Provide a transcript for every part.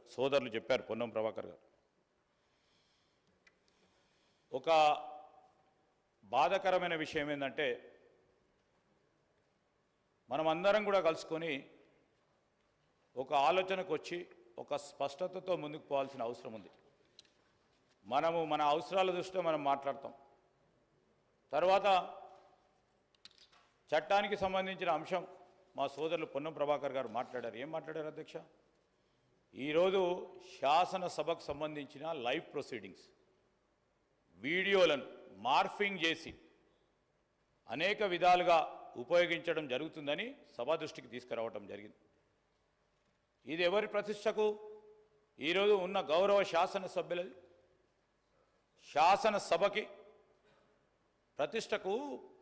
సోదరులు చెప్పారు పొన్నం ప్రభాకర్ గారు ఒక బాధకరమైన విషయం ఏంటంటే మనం అందరం కూడా కలుసుకొని ఒక ఆలోచనకు వచ్చి ఒక స్పష్టతతో ముందుకు పోవాల్సిన అవసరం ఉంది మనము మన అవసరాల దృష్ట్యా మనం మాట్లాడతాం తర్వాత చట్టానికి సంబంధించిన అంశం మా సోదరులు పొన్నం ప్రభాకర్ గారు మాట్లాడారు ఏం మాట్లాడారు అధ్యక్ష ఈరోజు శాసనసభకు సంబంధించిన లైవ్ ప్రొసీడింగ్స్ వీడియోలను మార్ఫింగ్ చేసి అనేక విధాలుగా ఉపయోగించడం జరుగుతుందని సభ దృష్టికి తీసుకురావటం జరిగింది ఇది ఎవరి ప్రతిష్టకు ఈరోజు ఉన్న గౌరవ శాసనసభ్యులది శాసనసభకి ప్రతిష్టకు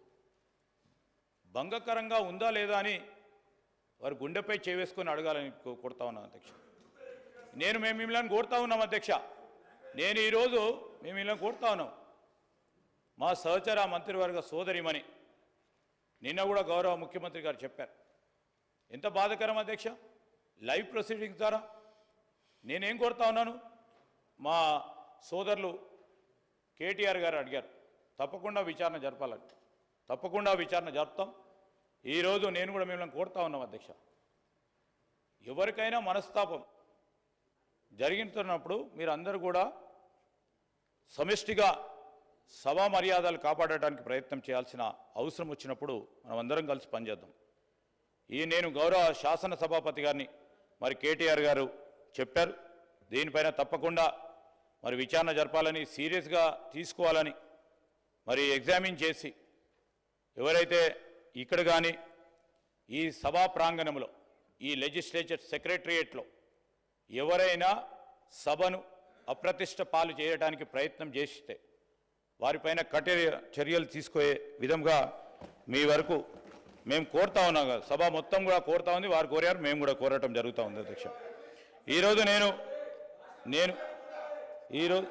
భంగకరంగా ఉందా లేదా అని వారు గుండెపై చేవేసుకొని అడగాలని కో- కోరుతా ఉన్నాను అధ్యక్ష నేను మేము మిమ్మల్ని కోరుతా ఉన్నాం అధ్యక్ష నేను ఈరోజు మేము ఇలా కోరుతా ఉన్నాం మా సహచర మంత్రివర్గ సోదరిమణి నిన్న కూడా గౌరవ ముఖ్యమంత్రి గారు చెప్పారు ఎంత బాధకరం అధ్యక్ష లైవ్ ప్రొసీడింగ్స్ ద్వారా నేనేం కోరుతా ఉన్నాను మా సోదరులు కేటీఆర్ గారు అడిగారు తప్పకుండా విచారణ జరపాలని తప్పకుండా విచారణ జరుపుతాం ఈరోజు నేను కూడా మిమ్మల్ని కోరుతా ఉన్నాం అధ్యక్ష ఎవరికైనా మనస్తాపం జరిగిస్తున్నప్పుడు మీరు అందరూ కూడా సమిష్టిగా సభా మర్యాదలు కాపాడటానికి ప్రయత్నం చేయాల్సిన అవసరం వచ్చినప్పుడు మనం అందరం కలిసి పనిచేద్దాం ఈ నేను గౌరవ శాసన సభాపతి గారిని మరి కేటీఆర్ గారు చెప్పారు దీనిపైన తప్పకుండా మరి విచారణ జరపాలని సీరియస్గా తీసుకోవాలని మరి ఎగ్జామిన్ చేసి ఎవరైతే ఇక్కడ కానీ ఈ సభా ప్రాంగణంలో ఈ లెజిస్లేచర్ సెక్రటరియేట్లో ఎవరైనా సభను అప్రతిష్ట పాలు చేయడానికి ప్రయత్నం చేస్తే వారిపైన కఠిన చర్యలు తీసుకునే విధంగా మీ వరకు మేము కోరుతా ఉన్నాం కదా సభ మొత్తం కూడా కోరుతా ఉంది వారు కోరారు మేము కూడా కోరటం జరుగుతూ ఉంది అధ్యక్ష ఈరోజు నేను నేను ఈరోజు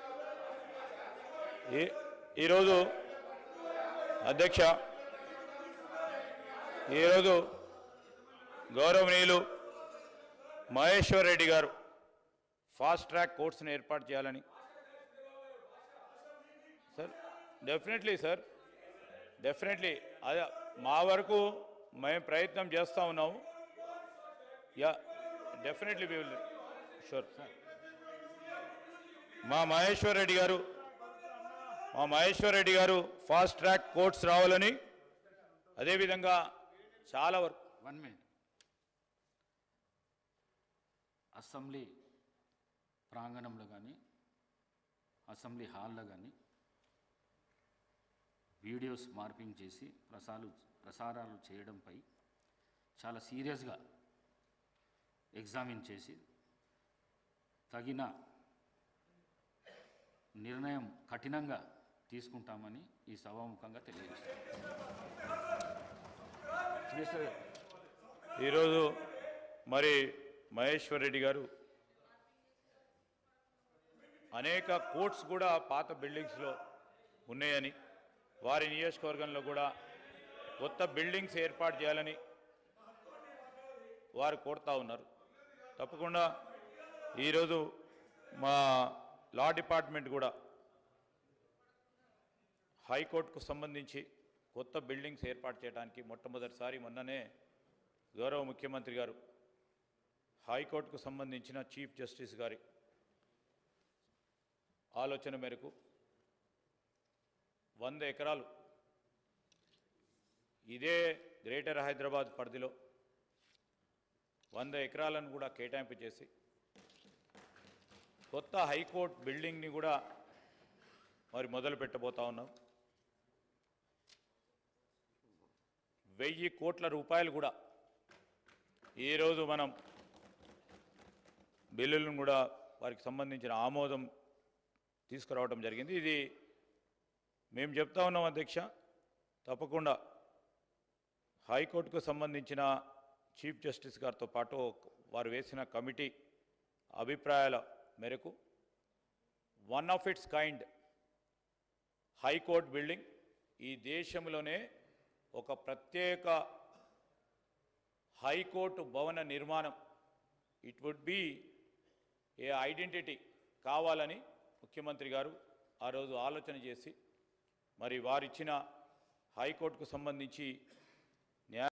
ఈ- ఈరోజు అధ్యక్ష ఈరోజు గౌరవనీయులు మహేశ్వర్ రెడ్డి గారు ఫాస్ట్ ట్రాక్ కోర్సును ఏర్పాటు చేయాలని సార్ డెఫినెట్లీ సార్ డెఫినెట్లీ అదే మా వరకు మేము ప్రయత్నం చేస్తూ ఉన్నాము yeah definitely we will sure మా మహేశ్వర్ రెడ్డి గారు మా మహేశ్వర్ రెడ్డి గారు ఫాస్ట్ ట్రాక్ కోర్ట్స్ రావాలని అదేవిధంగా చాలా వరకు వన్ మినిట్ అసెంబ్లీ ప్రాంగణంలో కానీ అసెంబ్లీ హాల్లో కానీ వీడియోస్ మార్పింగ్ చేసి ప్రసారాలు ప్రసారాలు చేయడంపై చాలా సీరియస్గా ఎగ్జామిన్ చేసి తగిన నిర్ణయం కఠినంగా తీసుకుంటామని ఈ సభాముఖంగా తెలియజేస్తాం ఈరోజు మరి మహేశ్వర్ రెడ్డి గారు అనేక కోర్ట్స్ కూడా పాత బిల్డింగ్స్లో ఉన్నాయని వారి నియోజకవర్గంలో కూడా కొత్త బిల్డింగ్స్ ఏర్పాటు చేయాలని వారు కోరుతా ఉన్నారు తప్పకుండా ఈరోజు మా లా డిపార్ట్మెంట్ కూడా హైకోర్టుకు సంబంధించి కొత్త బిల్డింగ్స్ ఏర్పాటు చేయడానికి మొట్టమొదటిసారి మొన్ననే గౌరవ ముఖ్యమంత్రి గారు హైకోర్టుకు సంబంధించిన చీఫ్ జస్టిస్ గారి ఆలోచన మేరకు వంద ఎకరాలు ఇదే గ్రేటర్ హైదరాబాద్ పరిధిలో వంద ఎకరాలను కూడా కేటాయింపు చేసి కొత్త హైకోర్టు బిల్డింగ్ని కూడా మరి మొదలు పెట్టబోతా ఉన్నాం వెయ్యి కోట్ల రూపాయలు కూడా ఈరోజు మనం బిల్లులను కూడా వారికి సంబంధించిన ఆమోదం తీసుకురావడం జరిగింది ఇది మేము చెప్తా ఉన్నాం అధ్యక్ష తప్పకుండా హైకోర్టుకు సంబంధించిన చీఫ్ జస్టిస్ గారితో పాటు వారు వేసిన కమిటీ అభిప్రాయాల మేరకు one of its kind high court building ఈ దేశంలోనే ఒక ప్రత్యేక హైకోర్టు భవన నిర్మాణం it would be a identity కావాలని ముఖ్యమంత్రి గారు ఆ రోజు ఆలోచన చేసి మరి వారిచ్చిన హైకోర్టుకు సంబంధించి